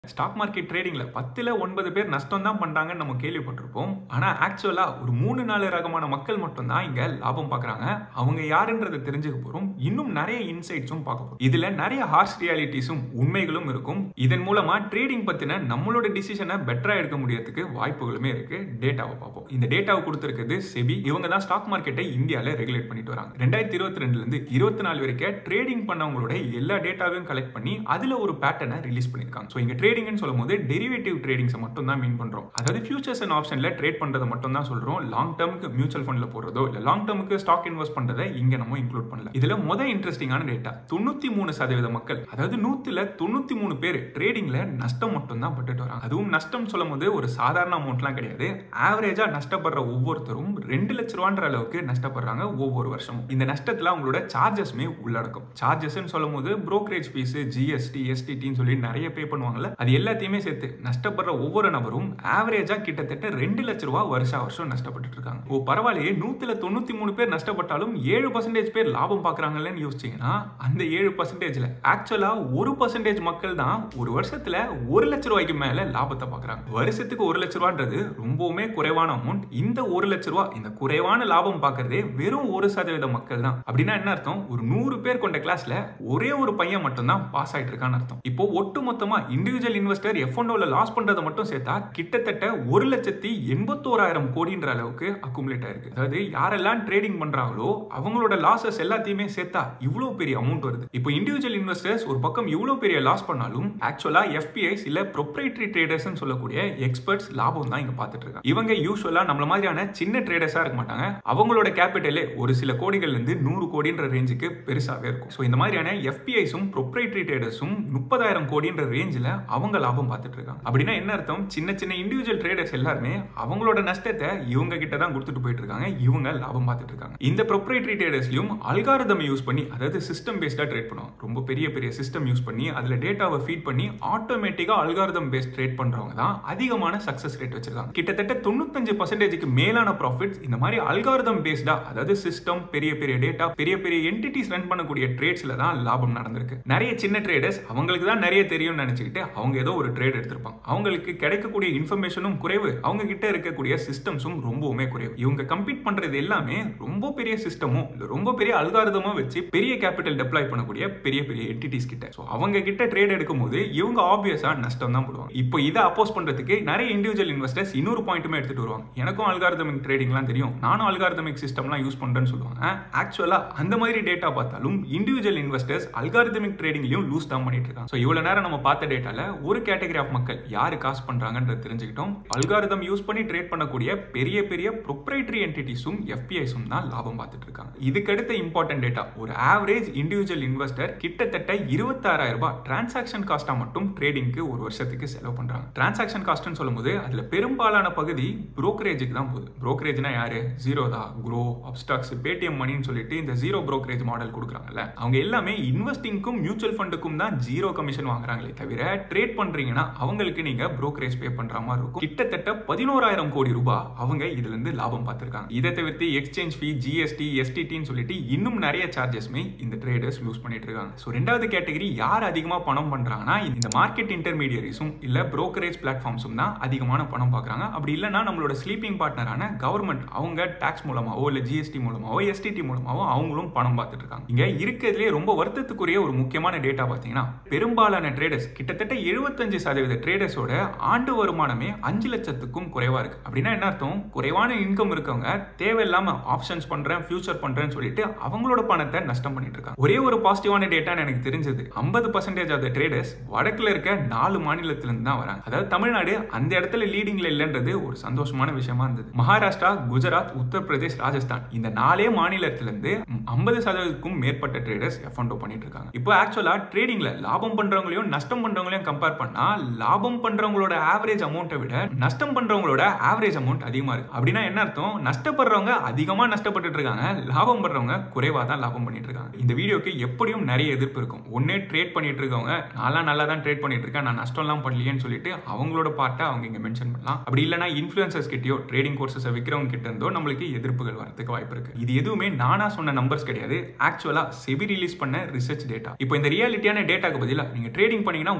Stock market ட்ரேடிங்ல பத்துல ஒன்பது பேர் நஷ்டம் தான் பண்றாங்கன்னு நம்ம கேள்விப்பட்டிருப்போம் ஆனா ஆக்சுவலா ஒரு மூணு நாலு ரகமான மக்கள் மட்டும் தான் இங்க லாபம் பாக்குறாங்க அவங்க யாருன்றதை தெரிஞ்சுக்க போறோம் இன்னும் நிறைய இன்சைட்ஸும் பார்க்க போறோம் இதுல நிறைய ஹார்ஸ் ரியாலிட்டிஸும் உண்மைகளும் இருக்கும் இதன் மூலமா ட்ரேடிங் பத்தின நம்மளோட டிசிஷனை பெட்டரா எடுக்க முடியறதுக்கு வாய்ப்புகளுமே இருக்கு டேட்டாவை பார்ப்போம் இந்த டேட்டாவை கொடுத்துருக்கிறது செபி இவங்க தான் ஸ்டாக் மார்க்கெட்டை இந்தியால ரெகுலேட் பண்ணிட்டு வராங்க ரெண்டாயிரத்தி இருபத்தி ரெண்டுல இருந்து இருபத்தி நாலு வரைக்கும் ட்ரேடிங் பண்ணவங்களோட எல்லா டேட்டாவையும் கலெக்ட் பண்ணி அதுல ஒரு பேட்டர்னை ரிலீஸ் பண்ணிருக்காங்க ஸோ இங்க ட்ரேடிங்னு சொல்லும்போது டெரிவேட்டிவ் ட்ரேடிங்ஸை மட்டும் தான் மீன் பண்றோம் அதாவது ஃபியூச்சர்ஸ் அண்ட் ஆப்ஷன்ல ட்ரேட் பண்றதை மட்டும் தான் சொல்றோம் லாங் டேர்முக்கு மியூச்சுவல் ஃபண்ட்ல போறதோ இல்ல லாங் டேர்முக்கு ஸ்டாக் இன்வெஸ்ட் பண்றதை இங்க நம்ம இன்க்ளூட் பண்ணல இதுல முதல் இன்ட்ரெஸ்டிங்கான டேட்டா தொண்ணூத்தி மூணு சதவீத மக்கள் அதாவது நூத்துல தொண்ணூத்தி மூணு பேர் ட்ரேடிங்ல நஷ்டம் மட்டும் தான் பட்டுட்டு வராங்க அதுவும் நஷ்டம் சொல்லும் போது ஒரு சாதாரண அமௌண்ட்லாம் கிடையாது ஆவரேஜா நஷ்டப்படுற ஒவ்வொருத்தரும் ரெண்டு லட்ச ரூபான்ற அளவுக்கு நஷ்டப்படுறாங்க ஒவ்வொரு வருஷமும் இந்த நஷ்டத்துல அவங்களோட சார்ஜஸ்மே உள்ளடக்கும் சார்ஜஸ்ன்னு சொல்லும் போது brokerage ஃபீஸ் ஜிஎஸ்டி எஸ்டிடின்னு சொல்லி நிறைய பே பண்ணுவாங்கல்ல அது எல்லாத்தையுமே சேர்த்து நஷ்டப்படுற ஒவ்வொரு நபரும் ஆவரேஜா கிட்டத்தட்ட ரெண்டு லட்ச ரூபா வருஷா வருஷம் நஷ்டப்பட்டு இருக்காங்க ஓ பரவாயில்லையே நூத்துல தொண்ணூத்தி மூணு பேர் நஷ்டப்பட்டாலும் ஏழு பர்சன்டேஜ் பேர் லாபம் பாக்குறாங்கன்னு யோசிச்சீங்கன்னா அந்த ஏழு பர்சன்டேஜ்ல ஆக்சுவலா ஒரு பர்சன்டேஜ் மக்கள் தான் ஒரு வருஷத்துல ஒரு லட்ச ரூபாய்க்கு மேல லாபத்தை பாக்குறாங்க வருஷத்துக்கு ஒரு லட்ச ரூபான்றது ரொம்பவுமே குறைவான அமௌண்ட் இந்த ஒரு லட்ச ரூபா இந்த குறைவான லாபம் பார்க்கறதே வெறும் ஒரு சதவீத மக்கள் தான் அப்படின்னா என்ன அர்த்தம் ஒரு நூறு பேர் கொண்ட கிளாஸ்ல ஒரே ஒரு பையன் மட்டும் தான் பாஸ் ஆயிட்டு இருக்கான்னு அர்த்தம் இப்போ ஒட்டு மொத்தமா இண்டிவிஜுவல் இன்வெஸ்டர் எஃப் லாஸ் பண்றதை மட்டும் சேர்த்தா கிட்டத்தட்ட ஒரு லட்சத்தி எண்பத்தோராயிரம் கோடின்ற அளவுக்கு அக்குமுலேட் ஆயிருக்கு அதாவது யாரெல்லாம் ட்ரேடிங் பண்றாங்களோ அவங்களோட லாசஸ் எல்லாத்தையுமே சேர்த்தா இவ்வளவு பெரிய அமௌண்ட் வருது இப்போ இண்டிவிஜுவல் இன்வெஸ்டர்ஸ் ஒரு பக்கம் இவ்வளவு பெரிய லாஸ் பண்ணாலும் ஆக்சுவலா எஃபிஐஸ் இல்ல ப்ரொப்ரைட்டரி ட்ரேடர்ஸ் சொல்லக்கூடிய எக்ஸ்பர்ட்ஸ் லாபம் தான் இங்க பார்த்துட்டு இருக்காங்க இவங்க யூஸ்வலா நம்மள மாதிரியான சின்ன ட்ரேடர்ஸா இருக்க மாட்டாங்க அவங்களோட கேபிட்டலே ஒரு சில கோடிகள்ல இருந்து நூறு கோடின்ற ரேஞ்சுக்கு பெருசாவே இருக்கும் ஸோ இந்த மாதிரியான எஃபிஐஸும் ப்ரொப்ரைட்டரி ட்ரேடர்ஸும் முப்பதாயிரம் கோடின்ற ரேஞ்சில் அவங்க லாபம் பார்த்துட்டு இருக்காங்க அப்படின்னா என்ன அர்த்தம் சின்ன சின்ன இண்டிவிஜுவல் ட்ரேடர்ஸ் எல்லாருமே அவங்களோட நஷ்டத்தை இவங்க கிட்ட தான் கொடுத்துட்டு போயிட்டு இருக்காங்க இவங்க லாபம் பார்த்துட்டு இருக்காங்க இந்த ப்ரொப்ரைட்டரி ட்ரேடர்ஸ்லயும் அல்காரதம் யூஸ் பண்ணி அதாவது சிஸ்டம் பேஸ்டா ட்ரேட் பண்ணுவாங்க ரொம்ப பெரிய பெரிய சிஸ்டம் யூஸ் பண்ணி அதுல டேட்டாவை ஃபீட் பண்ணி ஆட்டோமேட்டிக்கா அல்காரதம் பேஸ்ட் ட்ரேட் பண்றவங்க தான் அதிகமான சக்சஸ் ரேட் வச்சிருக்காங்க கிட்டத்தட்ட தொண்ணூத்தஞ்சு பர்சன்டேஜுக்கு மேலான ப்ராஃபிட்ஸ் இந்த மாதிரி அல்காரதம் பேஸ்டா அதாவது சிஸ்டம் பெரிய பெரிய டேட்டா பெரிய பெரிய என்டிட்டிஸ் ரன் பண்ணக்கூடிய ட்ரேட்ஸ்ல தான் லாபம் நடந்திருக்கு நிறைய சின்ன ட்ரேடர்ஸ் அவங்களுக்கு தான் நிறைய தெரியும்னு நினைச்சுக்கிட்டு அவங்க ஏதோ ஒரு ட்ரேட் எடுத்திருப்பாங்க அவங்களுக்கு கிடைக்கக்கூடிய இன்ஃபர்மேஷனும் குறைவு அவங்க கிட்ட இருக்கக்கூடிய சிஸ்டம்ஸும் ரொம்பவுமே குறைவு இவங்க கம்பீட் பண்றது எல்லாமே ரொம்ப பெரிய சிஸ்டமும் இல்ல ரொம்ப பெரிய அல்காரதமும் வச்சு பெரிய கேபிட்டல் டெப்ளாய் பண்ணக்கூடிய பெரிய பெரிய என்டிட்டிஸ் கிட்ட ஸோ அவங்க கிட்ட ட்ரேட் எடுக்கும்போது இவங்க ஆப்வியஸா நஷ்டம் தான் போடுவாங்க இப்போ இதை அப்போஸ் பண்றதுக்கு நிறைய இண்டிவிஜுவல் இன்வெஸ்டர்ஸ் இன்னொரு பாயிண்ட்டுமே எடுத்துட்டு வருவாங்க எனக்கும் அல்காரதமிக் ட்ரேடிங்லாம் தெரியும் நானும் அல்காரதமிக் சிஸ்டம்லாம் யூஸ் பண்றேன்னு சொல்லுவாங்க ஆக்சுவலா அந்த மாதிரி டேட்டா பார்த்தாலும் இண்டிவிஜுவல் இன்வெஸ்டர்ஸ் அல்காரதமிக் ட்ரேடிங்லயும் லூஸ் தான் பண்ணிட்டு இருக்காங்க ஸோ இவ்வளவு நேரம் நம்ம பார்த்த டேட்டால ஒரு கேட்டகரி ஆஃப் மக்கள் யாரு காசு பண்றாங்கன்றது தெரிஞ்சுக்கிட்டோம் அல்காரிதம் யூஸ் பண்ணி ட்ரேட் பண்ணக்கூடிய பெரிய பெரிய ப்ரொப்ரைட்டரி என்டிட்டிஸும் எஃபிஐஸும் தான் லாபம் பார்த்துட்டு இருக்காங்க இதுக்கடுத்த இம்பார்ட்டன்ட் டேட்டா ஒரு ஆவரேஜ் இண்டிவிஜுவல் இன்வெஸ்டர் கிட்டத்தட்ட இருபத்தாறாயிரம் ரூபாய் டிரான்சாக்ஷன் காஸ்டா மட்டும் ட்ரேடிங்க்கு ஒரு வருஷத்துக்கு செலவு பண்றாங்க டிரான்சாக்ஷன் காஸ்ட்னு சொல்லும்போது அதுல பெரும்பாலான பகுதி புரோக்கரேஜுக்கு தான் போகுது புரோக்கரேஜ்னா யாரு ஜீரோதா குரோ அப்ஸ்டாக்ஸ் பேடிஎம் மணின்னு சொல்லிட்டு இந்த ஜீரோ புரோக்கரேஜ் மாடல் கொடுக்குறாங்கல்ல அவங்க எல்லாமே இன்வெஸ்டிங்க்கும் மியூச்சுவல் ஃபண்டுக்கும் தான் ஜீரோ கமிஷன் வாங்குறாங்களே தவிர ட்ரேட் பண்றீங்கன்னா அவங்களுக்கு நீங்க புரோக்கரேஜ் பே பண்ற மாதிரி இருக்கும் கிட்டத்தட்ட பதினோராயிரம் கோடி ரூபாய் அவங்க இதுல இருந்து லாபம் பார்த்திருக்காங்க இதை தவிர்த்து எக்ஸ்சேஞ்ச் ஃபீ ஜிஎஸ்டி எஸ்டிடின்னு சொல்லிட்டு இன்னும் நிறைய சார்ஜஸ்மே இந்த ட்ரேடர்ஸ் லூஸ் பண்ணிட்டு இருக்காங்க ஸோ ரெண்டாவது கேட்டகரி யார் அதிகமா பணம் பண்றாங்கன்னா இந்த மார்க்கெட் இன்டர்மீடியரிஸும் இல்ல புரோக்கரேஜ் பிளாட்ஃபார்ம்ஸும் தான் அதிகமான பணம் பார்க்கறாங்க அப்படி இல்லைன்னா நம்மளோட ஸ்லீப்பிங் பார்ட்னரான கவர்மெண்ட் அவங்க டாக்ஸ் மூலமாவோ இல்ல ஜிஎஸ்டி மூலமாவோ எஸ்டிடி மூலமாவோ அவங்களும் பணம் பார்த்துட்டு இருக்காங்க இங்க இருக்கிறதுலே ரொம்ப வருத்தத்துக்குரிய ஒரு முக்கியமான டேட்டா பார்த்தீங்கன்னா பெரும்பாலான ட்ரேடர்ஸ் கிட்டத்தட்ட எழுபத்தஞ்சு சதவீத ட்ரேடர்ஸோட ஆண்டு வருமானமே அஞ்சு லட்சத்துக்கும் குறைவா இருக்கு அப்படின்னா என்ன அர்த்தம் குறைவான இன்கம் இருக்கவங்க தேவையில்லாம ஆப்ஷன்ஸ் பண்றேன் ஃபியூச்சர் பண்றேன்னு சொல்லிட்டு அவங்களோட பணத்தை நஷ்டம் பண்ணிட்டு இருக்காங்க ஒரே ஒரு பாசிட்டிவான டேட்டான்னு எனக்கு தெரிஞ்சது ஐம்பது பர்சன்டேஜ் ஆஃப் த ட்ரேடர்ஸ் வடக்குல இருக்க நாலு மாநிலத்திலிருந்து தான் வராங்க அதாவது தமிழ்நாடு அந்த இடத்துல லீடிங்ல இல்லைன்றது ஒரு சந்தோஷமான விஷயமா இருந்தது மகாராஷ்டிரா குஜராத் உத்தரப்பிரதேஷ் ராஜஸ்தான் இந்த நாலே மாநிலத்திலிருந்து ஐம்பது சதவீதத்துக்கும் மேற்பட்ட ட்ரேடர்ஸ் எஃப்என்டோ பண்ணிட்டு இருக்காங்க இப்போ ஆக்சுவலா ட்ரேடிங்ல லாபம் பண்றவங்களையும் நஷ்டம் பண்றவங்களையும் கம்பேர் பண்ணா லாபம் பண்றவங்களோட ஆவரேஜ் அமௌண்ட்டை விட நஷ்டம் பண்றவங்களோட ஆவரேஜ் அமௌண்ட் அதிகமா இருக்கு அப்படின்னா என்ன அர்த்தம் நஷ்டப்படுறவங்க அதிகமா நஷ்டப்பட்டு இருக்காங்க லாபம் பண்றவங்க குறைவா தான் லாபம் பண்ணிட்டு இருக்காங்க இந்த வீடியோக்கு எப்படியும் நிறைய எதிர்ப்பு இருக்கும் ஒன்னே ட்ரேட் பண்ணிட்டு இருக்கவங்க நான்லாம் நல்லா தான் ட்ரேட் பண்ணிட்டு இருக்கேன் நான் நஷ்டம்லாம் பண்ணலையேன்னு சொல்லிட்டு அவங்களோட பார்ட்டை அவங்க இங்க மென்ஷன் பண்ணலாம் அப்படி இல்லைனா இன்ஃபுளுசர்ஸ் கிட்டயோ ட்ரேடிங் கோர்சஸ் விற்கிறவங்க கிட்ட இருந்தோ நம்மளுக்கு எதிர்ப்புகள் வரதுக்கு வாய்ப்பு இருக்கு இது எதுவுமே நானா சொன்ன நம்பர்ஸ் கிடையாது ஆக்சுவலா செபி ரிலீஸ் பண்ண ரிசர்ச் டேட்டா இப்போ இந்த ரியாலிட்டியான டேட்டாக்கு பதிலாக நீங்க ட்ரேடிங் பண்ணீங்கன்னா உங்களால எக்கச்சக்க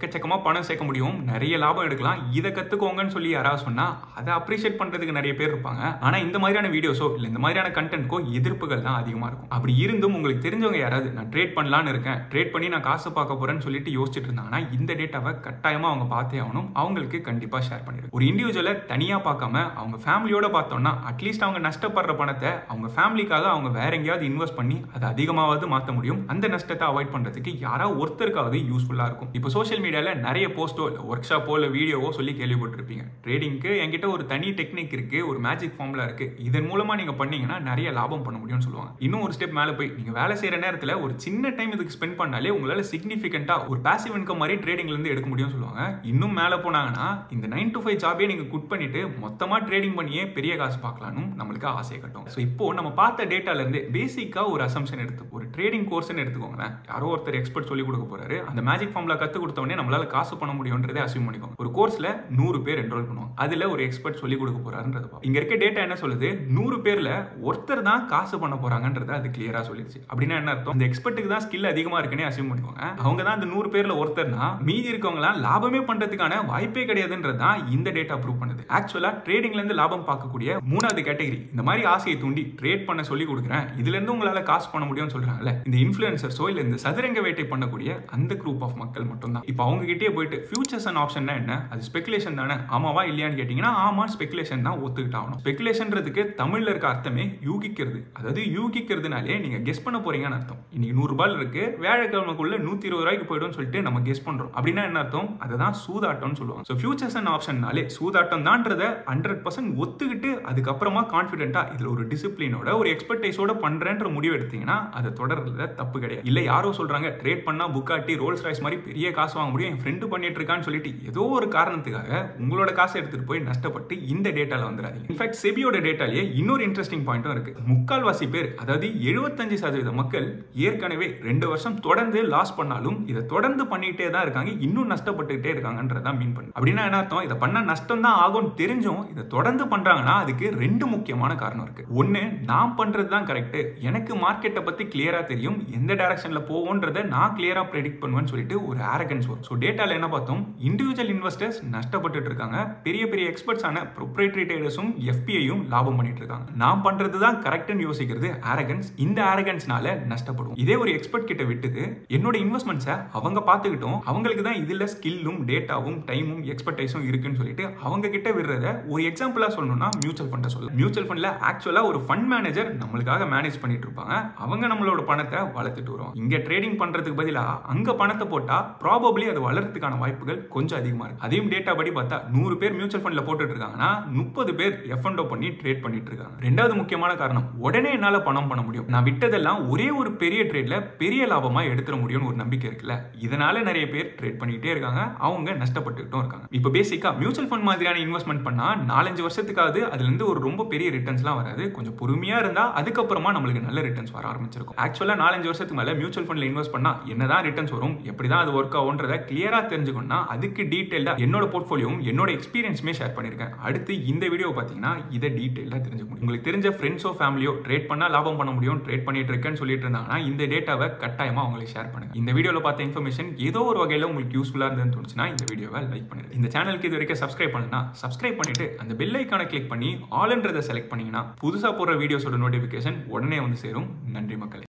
எக்கச்சக்கமா பணம் சேர்க்க முடியும் நிறைய லாபம் எடுக்கலாம் இதை கத்துக்கோங்கன்னு சொல்லி யாராவது சொன்னா அதை அப்ரிஷியேட் பண்றதுக்கு நிறைய பேர் இருப்பாங்க ஆனா இந்த மாதிரியான வீடியோஸோ இல்ல இந்த மாதிரியான கண்டென்ட்க்கோ எதிர்ப்புகள் தான் அதிகமா இருக்கும் அப்படி இருந்தும் உங்களுக்கு தெரிஞ்சவங்க யாராவது நான் ட்ரேட் பண்ணலான்னு இருக்கேன் ட்ரேட் பண்ணி நான் காசு பார்க்க போறேன்னு சொல்லிட்டு யோசிச்சுட்டு இருந்தாங்கன்னா இந்த டேட்டாவை கட்டாயமா அவங்க பார்த்தே ஆகணும் அவங்களுக்கு கண்டிப்பா ஷேர் பண்ணிடுங்க ஒரு இண்டிவிஜுவலை தனியா பார்க்காம அவங்க ஃபேமிலியோட பார்த்தோம்னா அட்லீஸ்ட் அவங்க நஷ்டப்படுற பணத்தை அவங்க ஃபேமிலிக்காக அவங்க வேற எங்கேயாவது இன்வெஸ்ட் பண்ணி அதை அதிகமாவது மாற்ற முடியும் அந்த நஷ்டத்தை அவாய்ட் பண்றதுக்கு யாராவது ஒருத்தருக்காவது யூஸ்ஃபுல்லா இருக்கும் இப்போ சோஷியல் மீடியால நிறைய போஸ்டோ இல்லை ஒர்க் ஷாப்போ இல்லை வீடியோவோ சொல்லி கேள்விப்பட்டிருப்பீங்க ட்ரேடிங்க்கு என்கிட்ட ஒரு தனி டெக்னிக் இருக்கு ஒரு மேஜிக் ஃபார்முலா இருக்கு இதன் மூலமா நீங்க பண்ணீங்கன்னா நிறைய லாபம் பண்ண முடியும்னு சொல்லுவாங்க இன்னும் ஒரு ஸ்டெப் மேலே போய் நீங்க வேலை செய்யற நேரத்தில் ஒரு சின்ன டைம் இதுக்கு ஸ்பெண்ட் பண்ணாலே உங்களால சிக்னிஃபிகண்டா ஒரு பாசிவ் இன்கம் மாதிரி ட்ரேடிங்ல இருந்து எடுக்க முடியும்னு சொல்லுவாங்க இன்னும் மேலே போனாங்கன்னா இந்த நைன் டு ஃபைவ் ஜாபே நீங்க குட் பண்ணிட்டு மொத்தமா ட்ரேடிங் பண்ணியே பெரிய காசு பார்க்கலாம்னு நம்மளுக்கு ஆசையை கட்டும் ஸோ இப்போ நம்ம பார்த்த டேட்டால இருந்து பேசிக்கா ஒரு அசம்ஷன் எடுத்து ஒரு ட்ரேடிங் கோர்ஸ்னு எடுத்துக்கோங்களேன் யாரோ ஒருத்தர் எக்ஸ்பர்ட் சொல்லி கொடுக்க போறாரு அந்த மேஜிக் ஃபார்ம்ல கத்து கொடுத்த உடனே நம்மளால காசு பண்ண முடியும்ன்றதை அசியூம் பண்ணிக்கோங்க ஒரு கோர்ஸ்ல நூறு பேர் என்ரோல் பண்ணுவாங்க அதுல ஒரு எக்ஸ்பர்ட் சொல்லி கொடுக்க போறாருன்றது பார்ப்போம். இங்க இருக்க டேட்டா என்ன சொல்லுது நூறு பேர்ல ஒருத்தர் தான் காசு பண்ண போறாங்கன்றத அது கிளியரா சொல்லிடுச்சு அப்படின்னா என்ன அர்த்தம் இந்த எக்ஸ்பர்ட்டுக்கு தான் ஸ்கில் அதிகமா இருக்குன்னே அசியூம் பண்ணிக்கோங்க அவங்க தான் அந்த நூறு பேர்ல ஒருத்தர்னா மீதி இருக்கவங்களாம் லாபமே பண்றதுக்கான வாய்ப்பே கிடையாதுன்றது தான் இந்த டேட்டா ப்ரூவ் பண்ணுது ஆக்சுவலா ட்ரேடிங்ல இருந்து லாபம் பார்க்கக்கூடிய மூணாவது கேட்டகரி இந்த மாதிரி ஆசையை தூண்டி ட்ரேட் பண்ண சொல்லி கொடுக்குறேன் இதுல இருந்து உங்களால காசு பண்ண முடியும்னு சொல்றாங்கல்ல இந்த இன்ஃபுளுசர்ஸோ இல்ல இந்த சதுரங்க வேட்டை பண்ணக்கூடிய அந்த குரூப் ஆஃப் மக்கள் மட்டும் தான் இப்போ அவங்க கிட்டே போயிட்டு ஃபியூச்சர்ஸ் அண்ட் ஆப்ஷன் என்ன அது ஸ்பெகுலேஷன் தானே ஆமாவா இல்லையான்னு கேட்டீங்கன்னா ஆமா ஸ்பெகுலேஷன் தான் ஒத்துக்கிட்டாகணும் ஸ்பெகுலேஷன்றதுக்கு தமிழ்ல இருக்க அர்த்தமே யூகிக்கிறது அதாவது யூகிக்கிறதுனாலே நீங்க கெஸ் பண்ண போறீங்கன்னு அர்த்தம் இன்னைக்கு நூறு ரூபாய் இருக்கு வியாழக்கிழமைக்குள்ள நூத்தி இருபது ரூபாய்க்கு போயிடும் சொல்லிட்டு நம்ம கெஸ் பண்றோம் அப்படின்னா என்ன அர்த்தம் அதுதான் சூதாட்டம்னு சொல்லுவாங்க ஸோ ஃபியூச்சர்ஸ் அண்ட் ஆப்ஷன்னாலே சூதாட்டம் தான்றத ஹண்ட்ரட் பர்சன்ட் ஒத்துக்கிட்டு அதுக்கப்புறமா கான்ஃபிடென்ட்டா இதுல ஒரு டிசிப்ளினோட ஒரு எக்ஸ்பர்டைஸோட பண்றேன்ற முடிவு எடுத்தீங்கன்னா அதை தொடர்றதுல தப்பு கிடையாது இல்ல யாரோ சொல்றாங்க ட்ரேட் பண்ணா புக்காட்டி ரோல்ஸ் ராய்ஸ் மாதிரி பெரிய காசு வாங்க முடியும் என் ஃப்ரெண்டு பண்ணிட்டு இருக்கான்னு சொல்லிட்டு ஏதோ ஒரு காரணத்துக்காக உங்களோட காசை எடுத்துட்டு போய் நஷ்டப்பட்டு இந்த டேட்டால வந்துடாதீங்க இன்ஃபேக்ட் செபியோட டேட்டாலேயே இன்னொரு இன்ட்ரெஸ்டிங் பாயிண்ட்டும் இருக்கு முக்கால்வாசி பேர் அதாவது எழுபத்தஞ்சு சதவீத மக்கள் ஏற்கனவே ரெண்டு வருஷம் தொடர்ந்து லாஸ் பண்ணாலும் இதை தொடர்ந்து பண்ணிட்டே தான் இருக்காங்க இன்னும் நஷ்டப்பட்டுக்கிட்டே இருக்காங்கன்றதான் மீன் பண்ணு அப்படின்னா என்ன அர்த்தம் இதை பண்ண நஷ்டம் தான் ஆகும்னு தெரிஞ்சும் இதை தொடர்ந்து பண்றாங்கன்னா அதுக்கு ரெண்டு முக்கியமான காரணம் இருக்கு ஒன்னு நான் பண்றது தான் கரெக்ட் எனக்கு மார்க்கெட்டை பத்தி கிளியரா தெரியும் எந்த டைரக்ஷன்ல போவோன்றதை நான் கிளியரா ப்ரெடிக்ட் பண்ணுவேன்னு சொல்லிட்டு ஒரு ஆரகன்ஸ் வரும் ஸோ டேட்டால என்ன பார்த்தோம் இண்டிவிஜுவல் இன்வெஸ்டர்ஸ் நஷ்டப்பட்டு இருக்காங்க பெரிய பெரிய எக்ஸ்பர்ட்ஸான ப்ரொப்ரேட்டரி ட்ரேடர்ஸும் எஃபிஐயும் லாபம் பண்ணிட்டு இருக்காங்க நான் பண்றது தான் கரெக்ட்னு யோசிக்கிறது ஆரகன்ஸ் இந்த ஆரகன்ஸ்னால நஷ்டப்படும் இதே ஒரு எக்ஸ்பர்ட் கிட்ட விட்டுது என்னோட இன்வெஸ்ட்மெண்ட்ஸை அவங்க பார்த்துக்கிட்டோம் அவங்களுக்கு தான் இதுல ஸ்கில்லும் டேட்டாவும் டைமும் எக்ஸ்பர்டைஸும் இருக்குன்னு சொல்லிட்டு அவங்க கிட்ட விடுறத ஒரு எக்ஸாம்பிளா சொல்லணும்னா மியூச்சுவல் ஃபண்டை சொல்லலாம் மியூச்சுவல் ஃபண்ட்ல ஆக்சுவலா ஒரு ஃபண்ட் மேனேஜர் நம்மளுக்காக மேனேஜ் பண்ணிட்டு இருப்பாங்க அவங்க நம்மளோட பணத்தை வளர்த்துட்டு வருவாங்க இங்க ட்ரேடிங் பண்றதுக்கு பதிலா அங்க பணத்தை போட்டா ப்ராபப்ளி அது வளர்றதுக்கான வாய்ப்புகள் கொஞ்சம் அதிகமா இருக்கு அதையும் டேட்டா படி பார்த்தா நூறு பேர் மியூச்சுவல் ஃபண்ட்ல போட்டுட்டு இருக்காங்கன்னா முப்பது பேர் எஃப் பண்ணி ட்ரேட் பண்ணிட்டு இருக்காங்க ரெண்டாவது முக்கியமான காரணம் உடனே என்னால பணம் பண்ண முடியும் நான் விட்டதெல்லாம் ஒரே ஒரு பெரிய ட்ரேட்ல பெரிய லாபமா எடுத்துட முடியும்னு ஒரு நம்பிக்கை இருக்குல்ல இதனால நிறைய பேர் ட்ரேட் பண்ணிட்டே இருக்காங்க அவங்க நஷ்டப்பட்டுக்கிட்டும் இருக்காங்க இப்போ பேசிக்கா மியூச்சுவல் ஃபண்ட் மாதிரியான இன்வெஸ்ட்மெண்ட் பண்ணா நாலஞ்சு வருஷத்துக்காவது அதுல இருந்து ஒரு ரொம்ப பெரிய ரிட்டர்ன்ஸ்லாம் வராது கொஞ்சம் பொறுமையா இருந்தா அதுக்கப்புறமா நம்மளுக்கு நல்ல ரிட்டர்ன்ஸ் வர ஆரம்பிச்சிருக்கும் ஆக்சுவலா நாலஞ்சு வருஷத்துக்கு மேல மியூச்சுவல் ஃபண்ட்ல இன்வெஸ்ட் பண்ணா என்னதான் ரிட்டர்ன்ஸ் வரும் எப்படிதான் அது ஒர்க் ஆகும்ன்றத கிளியரா தெரிஞ்சுக்கணும்னா அதுக்கு டீடைல்டா என்னோட போர்ட்ஃபோலியோவும் என்னோட எக்ஸ்பீரியன்ஸுமே ஷேர் பண்ணிருக்கேன் அடுத்து இந்த வீடியோ பாத்தீங்கன்னா இதை டீடைலா தெரிஞ்சுக்க முடியும் உங்களுக்கு தெரிஞ்ச ஃப்ரெண்ட்ஸோ ஃபேமிலியோ ட்ரேட் பண்ணா லாபம் பண்ண முடியும் ட்ரேட் பண்ணிட்டு இருக்கேன்னு சொல்லிட்டு இருந்தாங்கன்னா இந்த டேட்டாவை கட்டாயமா உங்களுக்கு ஷேர் பண்ணுங்க இந்த வீடியோல பார்த்த இன்ஃபர்மேஷன் ஏதோ ஒரு வகையில உங்களுக்கு யூஸ்ஃபுல்லா இருந்ததுன்னு தோணுச்சுன்னா இந்த வீடியோவை லைக் பண்ணுங்க இந்த சேனலுக்கு இது வரைக்கும் சப்ஸ்கிரைப் பண்ணா சப்ஸ்கிரைப் பண்ணிட்டு அந்த பெல் ஐக்கான கிளிக் பண்ணி ஆல்ன்றதை செலக்ட் பண்ணீங்கன்னா புதுசா போடுற வீடியோஸோட நோட்டிபிகேஷன் உடனே வந்து சேரும் நன்றி மக்களே